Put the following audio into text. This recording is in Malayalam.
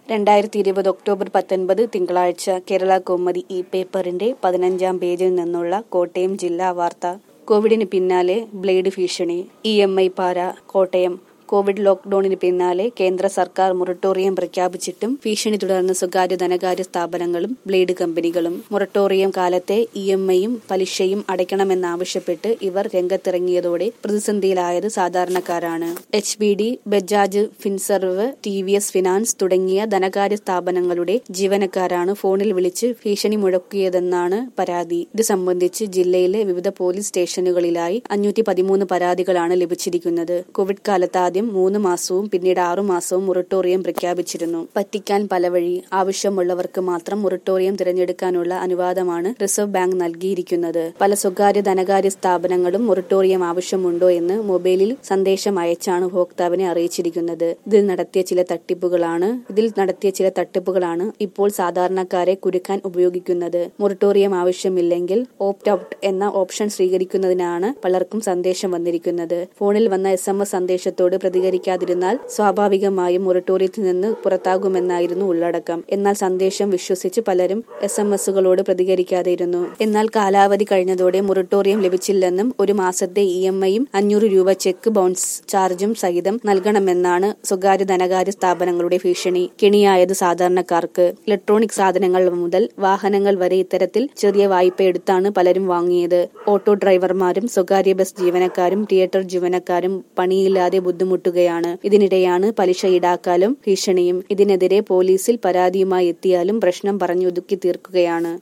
രണ്ടായിരത്തി ഇരുപത് ഒക്ടോബർ പത്തൊൻപത് തിങ്കളാഴ്ച കേരള കൗമുദി ഈ പേപ്പറിന്റെ പതിനഞ്ചാം പേജിൽ നിന്നുള്ള കോട്ടയം ജില്ലാ വാർത്ത കോവിഡിന് പിന്നാലെ ബ്ലേഡ് ഭീഷണി ഇ എം ഐ പാര കോട്ടയം കോവിഡ് ലോക്ഡൌണിന് പിന്നാലെ കേന്ദ്ര സർക്കാർ മൊറട്ടോറിയം പ്രഖ്യാപിച്ചിട്ടും ഭീഷണി തുടർന്ന് സ്വകാര്യ ധനകാര്യ സ്ഥാപനങ്ങളും ബ്ലേഡ് കമ്പനികളും മൊറട്ടോറിയം കാലത്തെ ഇ എം ഐയും പലിശയും അടയ്ക്കണമെന്നാവശ്യപ്പെട്ട് ഇവർ രംഗത്തിറങ്ങിയതോടെ പ്രതിസന്ധിയിലായത് സാധാരണക്കാരാണ് H D B Bajaj Finserv T V S finance തുടങ്ങിയ ധനകാര്യ സ്ഥാപനങ്ങളുടെ ജീവനക്കാരാണ് ഫോണിൽ വിളിച്ച് ഭീഷണി മുഴക്കിയതെന്നാണ് പരാതി ഇത് സംബന്ധിച്ച് ജില്ലയിലെ വിവിധ പോലീസ് സ്റ്റേഷനുകളിലായി അഞ്ഞൂറ്റി പതിമൂന്ന് പരാതികളാണ് ലഭിച്ചിരിക്കുന്നത് കോവിഡ് കാലത്ത് ആദ്യം മൂന്ന് മാസവും പിന്നീട് ആറു മാസവും മൊറട്ടോറിയം പ്രഖ്യാപിച്ചിരുന്നു പറ്റിക്കാൻ പല വഴി ആവശ്യമുള്ളവർക്ക് മാത്രം മൊറട്ടോറിയം തിരഞ്ഞെടുക്കാനുള്ള അനുവാദമാണ് റിസർവ് ബാങ്ക് നൽകിയിരിക്കുന്നത് പല സ്വകാര്യ ധനകാര്യ സ്ഥാപനങ്ങളും മൊറട്ടോറിയം ആവശ്യമുണ്ടോ എന്ന് മൊബൈലിൽ സന്ദേശം അയച്ചാണ് ഉപഭോക്താവിനെ അറിയിച്ചിരിക്കുന്നത് ഇതിൽ നടത്തിയ ചില തട്ടിപ്പുകളാണ് ഇതിൽ നടത്തിയ ചില തട്ടിപ്പുകളാണ് ഇപ്പോൾ സാധാരണക്കാരെ കുരുക്കാൻ ഉപയോഗിക്കുന്നത് മൊറട്ടോറിയം ആവശ്യമില്ലെങ്കിൽ ഓപ്റ്റ് ഔട്ട് എന്ന ഓപ്ഷൻ സ്വീകരിക്കുന്നതിനാണ് പലർക്കും സന്ദേശം വന്നിരിക്കുന്നത് ഫോണിൽ വന്ന എസ് എം എസ് സന്ദേശത്തോട് പ്രതികരിക്കാതിരുന്നാൽ സ്വാഭാവികമായും മൊറട്ടോറിയത്തിൽ നിന്ന് പുറത്താകുമെന്നായിരുന്നു ഉള്ളടക്കം എന്നാൽ സന്ദേശം വിശ്വസിച്ച് പലരും എസ് എം എസുകളോട് പ്രതികരിക്കാതെയിരുന്നു എന്നാൽ കാലാവധി കഴിഞ്ഞതോടെ മൊറട്ടോറിയം ലഭിച്ചില്ലെന്നും ഒരു മാസത്തെ ഇ എം ഐയും അഞ്ഞൂറ് രൂപ ചെക്ക് ബൗൺസ് ചാർജും സഹിതം നൽകണമെന്നാണ് സ്വകാര്യ ധനകാര്യ സ്ഥാപനങ്ങളുടെ ഭീഷണി കെണിയായത് സാധാരണക്കാർക്ക് ഇലക്ട്രോണിക് സാധനങ്ങൾ മുതൽ വാഹനങ്ങൾ വരെ ഇത്തരത്തിൽ ചെറിയ വായ്പ എടുത്താണ് പലരും വാങ്ങിയത് ഓട്ടോ ഡ്രൈവർമാരും സ്വകാര്യ ബസ് ജീവനക്കാരും തിയേറ്റർ ജീവനക്കാരും പണിയില്ലാതെ ബുദ്ധിമുട്ടുകയാണ് ഇതിനിടെയാണ് പലിശ ഈടാക്കാലും ഭീഷണിയും ഇതിനെതിരെ പോലീസിൽ പരാതിയുമായി എത്തിയാലും പ്രശ്നം പറഞ്ഞൊതുക്കി തീർക്കുകയാണ്